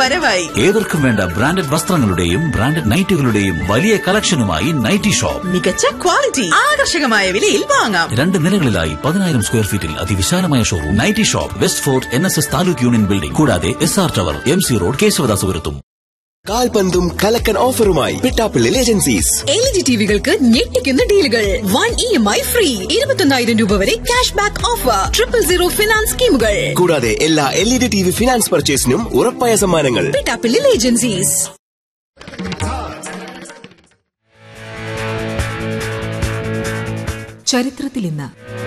വരവായി ഏവർക്കും വേണ്ട ബ്രാൻഡഡ് വസ്ത്രങ്ങളുടെയും ബ്രാൻഡഡ് നൈറ്റുകളുടെയും വലിയ കളക്ഷനുമായി നൈറ്റി ഷോപ്പ് മികച്ച ക്വാളിറ്റി ആകർഷകമായ വിലയിൽ വാങ്ങാം രണ്ട് നിലകളിലായി പതിനായിരം സ്ക്വയർ ഫീറ്റിൽ അതിവിശാലമായ showroom nighty shop West Fort N S S taluk union building കൂടാതെ S R tower M C road കേശവദാസുപുരത്തും കാൽപന്തും കലക്കൻ ഓഫറുമായി പിട്ടാപ്പിള്ളിൽ ഏജൻസീസ് എൽ ജി ടിവികൾക്ക് ഞെട്ടിക്കുന്ന ഡീലുകൾ one E M I free ഇരുപത്തൊന്നായിരം രൂപ വരെ cash back offer triple zero finance സ്കീമുകൾ കൂടാതെ എല്ലാ L E D T V finance പർച്ചേസിനും ഉറപ്പായ സമ്മാനങ്ങൾ പിട്ടാപ്പിള്ളിൽ ഏജൻസീസ് ചരിത്രത്തിൽ ഇന്ന്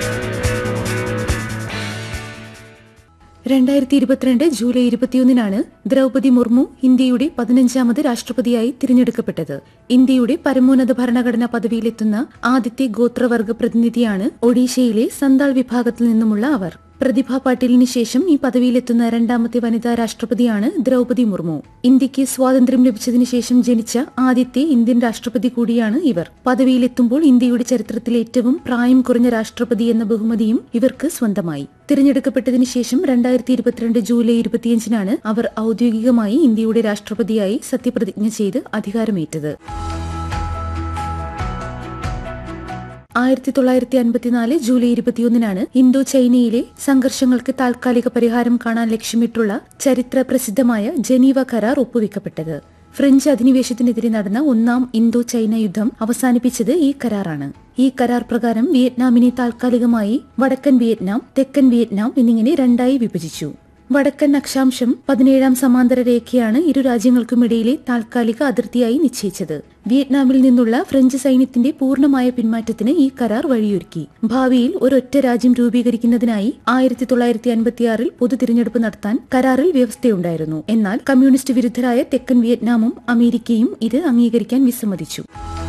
രണ്ടായിരത്തി ഇരുപത്തിരണ്ട് ജൂലൈ ഇരുപത്തിയൊന്നിനാണ് ദ്രൗപതി മുർമു ഇന്ത്യയുടെ പതിനഞ്ചാമത് രാഷ്ട്രപതിയായി തിരഞ്ഞെടുക്കപ്പെട്ടത് ഇന്ത്യയുടെ പരമോന്നത ഭരണഘടനാ പദവിയിലെത്തുന്ന ആദ്യത്തെ ഗോത്രവർഗ പ്രതിനിധിയാണ് ഒഡീഷയിലെ സന്താൾ വിഭാഗത്തിൽ നിന്നുമുള്ള അവർ പ്രതിഭ പാട്ടീലിന് ശേഷം ഈ പദവിയിലെത്തുന്ന രണ്ടാമത്തെ വനിതാ രാഷ്ട്രപതിയാണ് ദ്രൗപതി മുർമു ഇന്ത്യക്ക് സ്വാതന്ത്ര്യം ലഭിച്ചതിനു ശേഷം ജനിച്ച ആദ്യത്തെ ഇന്ത്യൻ രാഷ്ട്രപതി കൂടിയാണ് ഇവർ പദവിയിലെത്തുമ്പോൾ ഇന്ത്യയുടെ ചരിത്രത്തിലെ ഏറ്റവും പ്രായം കുറഞ്ഞ രാഷ്ട്രപതി എന്ന ബഹുമതിയും ഇവർക്ക് സ്വന്തമായി തിരഞ്ഞെടുക്കപ്പെട്ടതിനു ശേഷം രണ്ടായിരത്തി ഇരുപത്തിരണ്ട് ജൂലൈ ഇരുപത്തിയഞ്ചിനാണ് അവർ ഔദ്യോഗികമായി ഇന്ത്യയുടെ രാഷ്ട്രപതിയായി സത്യപ്രതിജ്ഞ ചെയ്ത് അധികാരമേറ്റത് ആയിരത്തി തൊള്ളായിരത്തി അൻപത്തിനാല് ജൂലൈ ഇരുപത്തിയൊന്നിനാണ് ഇന്തോ ചൈനയിലെ സംഘർഷങ്ങൾക്ക് താൽക്കാലിക പരിഹാരം കാണാൻ ലക്ഷ്യമിട്ടുള്ള ചരിത്ര പ്രസിദ്ധമായ ജനീവ കരാർ ഒപ്പുവെക്കപ്പെട്ടത് ഫ്രഞ്ച് അധിനിവേശത്തിനെതിരെ നടന്ന ഒന്നാം ഇന്തോ ചൈന യുദ്ധം അവസാനിപ്പിച്ചത് ഈ കരാറാണ് ഈ കരാർ പ്രകാരം വിയറ്റ്നാമിനെ താൽക്കാലികമായി വടക്കൻ വിയറ്റ്നാം തെക്കൻ വിയറ്റ്നാം എന്നിങ്ങനെ രണ്ടായി വിഭജിച്ചു വടക്കൻ അക്ഷാംശം പതിനേഴാം സമാന്തര രേഖയാണ് ഇരു രാജ്യങ്ങൾക്കുമിടയിലെ താൽക്കാലിക അതിർത്തിയായി നിശ്ചയിച്ചത് വിയറ്റ്നാമിൽ നിന്നുള്ള ഫ്രഞ്ച് സൈന്യത്തിന്റെ പൂർണ്ണമായ പിന്മാറ്റത്തിന് ഈ കരാർ വഴിയൊരുക്കി ഭാവിയിൽ ഒരൊറ്റ രാജ്യം രൂപീകരിക്കുന്നതിനായി ആയിരത്തി തൊള്ളായിരത്തി അൻപത്തിയാറിൽ പൊതു തിരഞ്ഞെടുപ്പ് നടത്താൻ കരാറിൽ വ്യവസ്ഥയുണ്ടായിരുന്നു എന്നാൽ കമ്മ്യൂണിസ്റ്റ് വിരുദ്ധരായ തെക്കൻ വിയറ്റ്നാമും അമേരിക്കയും ഇത് അംഗീകരിക്കാൻ വിസമ്മതിച്ചു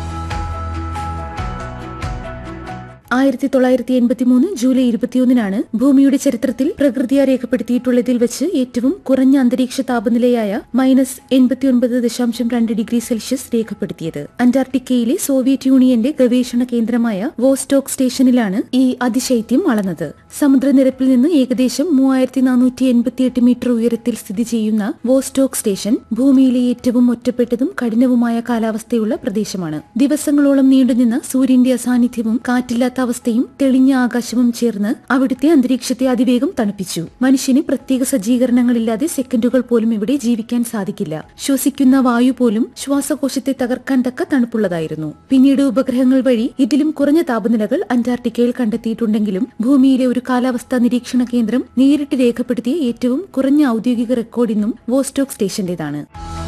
ആയിരത്തി തൊള്ളായിരത്തി എൺപത്തിമൂന്ന് ജൂലൈ ഇരുപത്തിയൊന്നിനാണ് ഭൂമിയുടെ ചരിത്രത്തിൽ പ്രകൃതിയ രേഖപ്പെടുത്തിയിട്ടുള്ളതിൽ വെച്ച് ഏറ്റവും കുറഞ്ഞ അന്തരീക്ഷ താപനിലയായ മൈനസ് എൺപത്തിയൊൻപത് ദശാംശം രണ്ട് ഡിഗ്രി സെൽഷ്യസ് രേഖപ്പെടുത്തിയത് അന്റാർട്ടിക്കയിലെ സോവിയറ്റ് യൂണിയന്റെ ഗവേഷണ കേന്ദ്രമായ വോസ്റ്റോക്ക് സ്റ്റേഷനിലാണ് ഈ അതിശൈത്യം അളന്നത് സമുദ്രനിരപ്പിൽ നിന്ന് ഏകദേശം മൂവായിരത്തി നാനൂറ്റി എൺപത്തിയെട്ട് മീറ്റർ ഉയരത്തിൽ സ്ഥിതി ചെയ്യുന്ന വോസ്റ്റോക്ക് സ്റ്റേഷൻ ഭൂമിയിലെ ഏറ്റവും ഒറ്റപ്പെട്ടതും കഠിനവുമായ കാലാവസ്ഥയുള്ള പ്രദേശമാണ് ദിവസങ്ങളോളം നീണ്ടുനിന്ന സൂര്യന്റെ അസാന്നിധ്യവും കാറ്റില്ലാത്ത അവസ്ഥയും തെളിഞ്ഞ ആകാശവും ചേർന്ന് അവിടുത്തെ അന്തരീക്ഷത്തെ അതിവേഗം തണുപ്പിച്ചു മനുഷ്യന് പ്രത്യേക സജ്ജീകരണങ്ങളില്ലാതെ സെക്കൻഡുകൾ പോലും ഇവിടെ ജീവിക്കാൻ സാധിക്കില്ല ശ്വസിക്കുന്ന വായു പോലും ശ്വാസകോശത്തെ തകർക്കാൻ തക്ക തണുപ്പുള്ളതായിരുന്നു പിന്നീട് ഉപഗ്രഹങ്ങൾ വഴി ഇതിലും കുറഞ്ഞ താപനിലകൾ അന്റാർട്ടിക്കയിൽ കണ്ടെത്തിയിട്ടുണ്ടെങ്കിലും ഭൂമിയിലെ ഒരു കാലാവസ്ഥാ നിരീക്ഷണ കേന്ദ്രം നേരിട്ട് രേഖപ്പെടുത്തിയ ഏറ്റവും കുറഞ്ഞ ഔദ്യോഗിക റെക്കോർഡ് ഇന്നും വോസ്റ്റോക്ക് സ്റ്റേഷന്റേതാണ്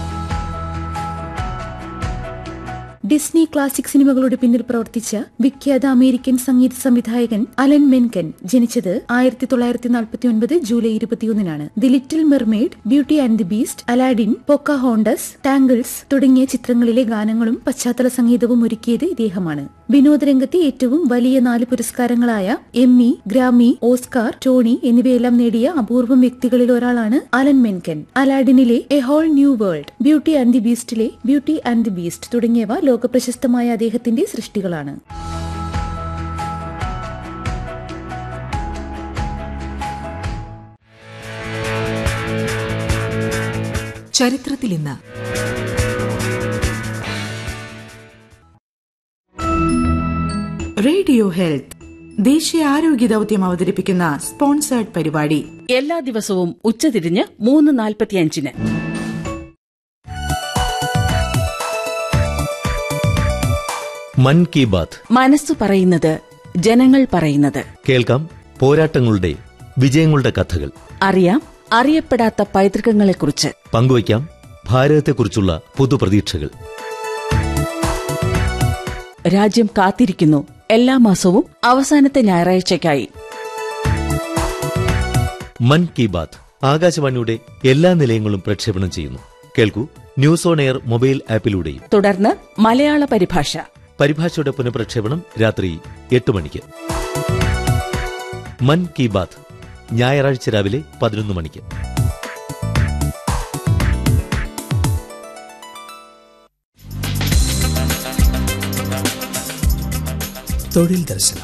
ഡിസ്നി ക്ലാസിക് സിനിമകളുടെ പിന്നിൽ പ്രവർത്തിച്ച വിഖ്യാത അമേരിക്കൻ സംഗീത സംവിധായകൻ അലൻ മെൻകൻ ജനിച്ചത് ആയിരത്തി തൊള്ളായിരത്തി നാൽപ്പത്തി ഒൻപത് ജൂലൈ ഇരുപത്തിയൊന്നിനാണ് the Little Mermaid Beauty and the Beast Aladdin Pocahontas tangles തുടങ്ങിയ ചിത്രങ്ങളിലെ ഗാനങ്ങളും പശ്ചാത്തല സംഗീതവും ഒരുക്കിയത് ഇദ്ദേഹമാണ് വിനോദരംഗത്തെ ഏറ്റവും വലിയ നാല് പുരസ്കാരങ്ങളായ എമ്മി ഗ്രാമി ഓസ്കാർ ടോണി എന്നിവയെല്ലാം നേടിയ അപൂർവം വ്യക്തികളിൽ ഒരാളാണ് അലൻ മെൻകൻ അലാഡിനിലെ A Whole New World Beauty and the ബീസ്റ്റിലെ ബ്യൂട്ടി ആൻഡ് ദി ബീസ്റ്റ് തുടങ്ങിയവ ലോകപ്രശസ്തമായ അദ്ദേഹത്തിന്റെ സൃഷ്ടികളാണ് ചരിത്രത്തിൽ ഇന്ന് റേഡിയോ ഹെൽത്ത് ദേശീയ ആരോഗ്യ ദൗത്യം അവതരിപ്പിക്കുന്ന സ്പോൺസേർഡ് പരിപാടി എല്ലാ ദിവസവും ഉച്ചതിരിഞ്ഞ് മൂന്ന് നാൽപ്പത്തിയഞ്ചിന് മൻ കി ബാത്ത് മനസ്സു പറയുന്നത് ജനങ്ങൾ പറയുന്നത് കേൾക്കാം പോരാട്ടങ്ങളുടെ വിജയങ്ങളുടെ കഥകൾ അറിയാം അറിയപ്പെടാത്ത പൈതൃകങ്ങളെക്കുറിച്ച് പങ്കുവയ്ക്കാം ഭാരതത്തെക്കുറിച്ചുള്ള പുതുപ്രതീക്ഷകൾ രാജ്യം കാത്തിരിക്കുന്നു എല്ലാ മാസവും അവസാനത്തെ ഞായറാഴ്ചയ്ക്കായി മൻ കി ബാത്ത് ആകാശവാണിയുടെ എല്ലാ നിലയങ്ങളും പ്രക്ഷേപണം ചെയ്യുന്നു കേൾക്കൂ ന്യൂസ് ഓൺ എയർ മൊബൈൽ ആപ്പിലൂടെയും തുടർന്ന് മലയാള പരിഭാഷ പരിഭാഷയുടെ പുനഃപ്രക്ഷേപണം രാത്രി എട്ട് മണിക്ക് മൻ കി ബാത്ത് ഞായറാഴ്ച രാവിലെ പതിനൊന്ന് മണിക്ക് തൊഴിൽ ദർശനം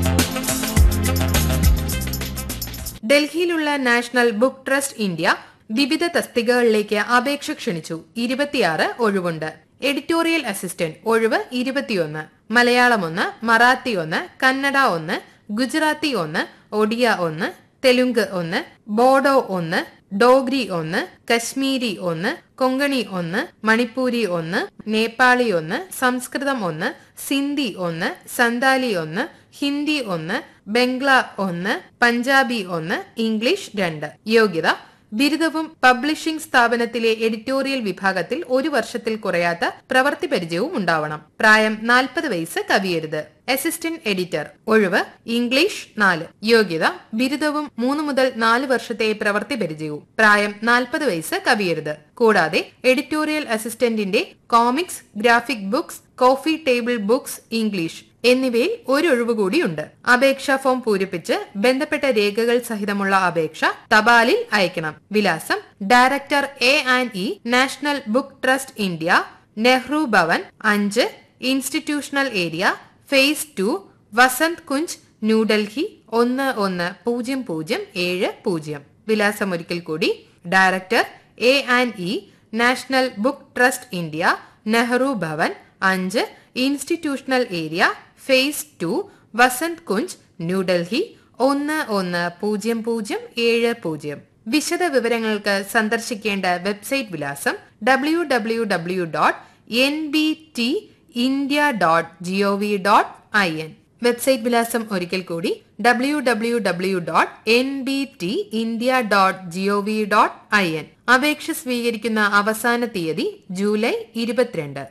ഡൽഹിയിലുള്ള നാഷണൽ ബുക്ക് ട്രസ്റ്റ് ഇന്ത്യ വിവിധ തസ്തികകളിലേക്ക് അപേക്ഷ ക്ഷണിച്ചു ഇരുപത്തിയാറ് ഒഴിവുണ്ട് എഡിറ്റോറിയൽ അസിസ്റ്റന്റ് ഒഴിവ് ഇരുപത്തിയൊന്ന് മലയാളം ഒന്ന് മറാത്തി ഒന്ന് കന്നഡ ഒന്ന് ഗുജറാത്തി ഒന്ന് ഒഡിയ ഒന്ന് തെലുങ്ക് ഒന്ന് ബോഡോ ഒന്ന് ഡോഗ്രി ഒന്ന് കശ്മീരി ഒന്ന് കൊങ്കണി ഒന്ന് മണിപ്പൂരി ഒന്ന് നേപ്പാളി ഒന്ന് സംസ്കൃതം ഒന്ന് സിന്ധി ഒന്ന് സന്താലി ഒന്ന് ഹിന്ദി ഒന്ന് ബംഗ്ല ഒന്ന് പഞ്ചാബി ഒന്ന് ഇംഗ്ലീഷ് രണ്ട് യോഗ്യത ബിരുദവും പബ്ലിഷിംഗ് സ്ഥാപനത്തിലെ എഡിറ്റോറിയൽ വിഭാഗത്തിൽ ഒരു വർഷത്തിൽ കുറയാത്ത പ്രവൃത്തി പരിചയവും ഉണ്ടാവണം പ്രായം നാൽപ്പത് വയസ്സ് കവിയരുത് അസിസ്റ്റന്റ് എഡിറ്റർ ഒഴിവ് ഇംഗ്ലീഷ് നാല് യോഗ്യത ബിരുദവും മൂന്ന് മുതൽ നാല് വർഷത്തെ പ്രവൃത്തി പരിചയവും പ്രായം നാൽപ്പത് വയസ്സ് കവിയരുത് കൂടാതെ എഡിറ്റോറിയൽ അസിസ്റ്റന്റിന്റെ comics graphic books coffee table books English എന്നിവയിൽ ഒരു ഒഴിവ് കൂടിയുണ്ട് അപേക്ഷാ ഫോം പൂരിപ്പിച്ച് ബന്ധപ്പെട്ട രേഖകൾ സഹിതമുള്ള അപേക്ഷ തപാലിൽ അയക്കണം വിലാസം director A and E national book trust India Nehru Bhavan അഞ്ച് institutional area phase two Vasant Kunj New Delhi ഒന്ന് ഒന്ന് പൂജ്യം പൂജ്യം ഏഴ് പൂജ്യം വിലാസം ഒരിക്കൽ കൂടി director A and E national book trust India Nehru Bhavan അഞ്ച് institutional area phase two Vasant Kunj New Delhi ഒന്ന് ഒന്ന് പൂജ്യം പൂജ്യം ഏഴ് പൂജ്യം വിശദ വിവരങ്ങൾക്ക് സന്ദർശിക്കേണ്ട വെബ്സൈറ്റ് വിലാസം W W W dot N B T India dot G O V dot I N website വിലാസം ഒരിക്കൽ കൂടി W W W dot N B T India dot G O V dot I N അപേക്ഷ സ്വീകരിക്കുന്ന അവസാന തീയതി ജൂലൈ ഇരുപത്തിരണ്ട്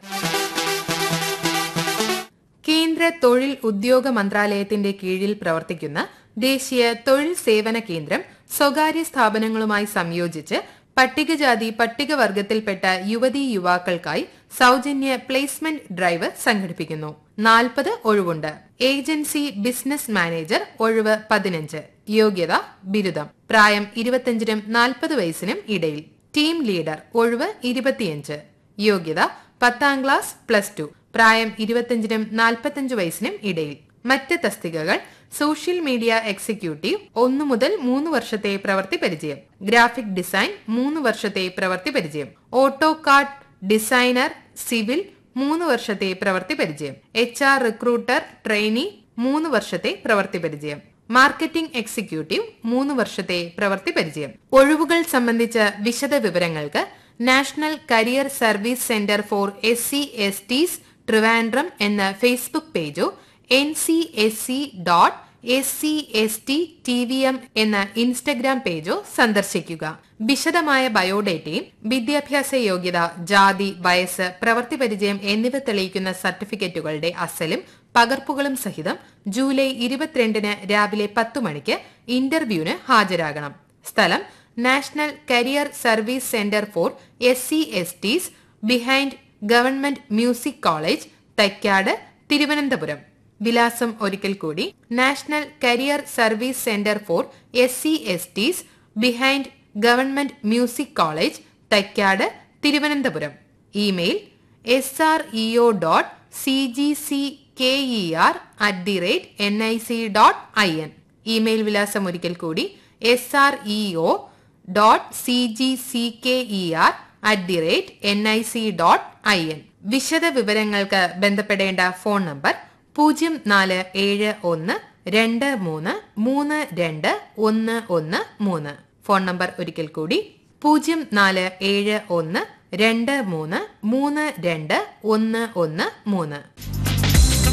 കേന്ദ്ര തൊഴിൽ ഉദ്യോഗ മന്ത്രാലയത്തിന്റെ കീഴിൽ പ്രവർത്തിക്കുന്ന ദേശീയ തൊഴിൽ സേവന കേന്ദ്രം സ്വകാര്യ സ്ഥാപനങ്ങളുമായി സംയോജിച്ച് പട്ടികജാതി പട്ടികവർഗത്തിൽപ്പെട്ട യുവതീ യുവാക്കൾക്കായി സൗജന്യ പ്ലേസ്മെന്റ് ഡ്രൈവ് സംഘടിപ്പിക്കുന്നു നാൽപ്പത് ഒഴിവുണ്ട് ഏജൻസി ബിസിനസ് മാനേജർ ഒഴിവ് പതിനഞ്ച് യോഗ്യത ബിരുദം പ്രായം ഇരുപത്തിയഞ്ചിനും നാൽപ്പത് വയസ്സിനും ഇടയിൽ ടീം ലീഡർ ഒഴിവ് ഇരുപത്തിയഞ്ച് യോഗ്യത പത്താം ക്ലാസ് പ്ലസ് ടു പ്രായം ഇരുപത്തിയഞ്ചിനും നാൽപ്പത്തഞ്ച് വയസ്സിനും ഇടയിൽ മറ്റ് തസ്തികകൾ സോഷ്യൽ മീഡിയ എക്സിക്യൂട്ടീവ് ഒന്നു മുതൽ മൂന്ന് വർഷത്തെ പ്രവൃത്തി പരിചയം ഗ്രാഫിക് ഡിസൈൻ മൂന്ന് വർഷത്തെ പ്രവൃത്തി പരിചയം ഓട്ടോ കാർഡ് ഡിസൈനർ സിവിൽ മൂന്ന് വർഷത്തെ പ്രവൃത്തി പരിചയം എച്ച് ആർ റിക്രൂട്ടർ ട്രെയിനി മൂന്ന് വർഷത്തെ പ്രവൃത്തി പരിചയം മാർക്കറ്റിംഗ് എക്സിക്യൂട്ടീവ് മൂന്ന് വർഷത്തെ പ്രവൃത്തി പരിചയം ഒഴിവുകൾ സംബന്ധിച്ച വിശദ വിവരങ്ങൾക്ക് national career service centre for S C S Ts Trivandrum എന്ന ഫേസ്ബുക്ക് പേജോ N C S C dot S C S T T V M എന്ന ഇൻസ്റ്റഗ്രാം പേജോ സന്ദർശിക്കുക വിശദമായ ബയോഡേറ്റയും വിദ്യാഭ്യാസ യോഗ്യത ജാതി വയസ്സ് പ്രവൃത്തി പരിചയം എന്നിവ തെളിയിക്കുന്ന സർട്ടിഫിക്കറ്റുകളുടെ അസലും പകർപ്പുകളും സഹിതം ജൂലൈ ഇരുപത്തിരണ്ടിന് രാവിലെ പത്ത് മണിക്ക് ഇന്റർവ്യൂവിന് ഹാജരാകണം സ്ഥലം national career service centre for S C S Ts behind government music college Thycaud Thiruvananthapuram വിലാസം ഒരിക്കൽ കൂടി national career service centre for S C S Ts behind government music college Thycaud Thiruvananthapuram email S R E O dot C G C K E R at the rate N I C dot I N email വിലാസം ഒരിക്കൽ കൂടി S R E O dot C G C K E R at the rate N I C dot I N വിശദ വിവരങ്ങൾക്ക് ബന്ധപ്പെടേണ്ട phone number പൂജ്യം നാല് ഏഴ് ഒന്ന് രണ്ട് മൂന്ന് മൂന്ന് രണ്ട് ഒന്ന് ഒന്ന് മൂന്ന് ഫോൺ നമ്പർ ഒരിക്കൽ കൂടി പൂജ്യം നാല് ഏഴ് ഒന്ന് രണ്ട് മൂന്ന് മൂന്ന് രണ്ട് ഒന്ന് ഒന്ന് മൂന്ന്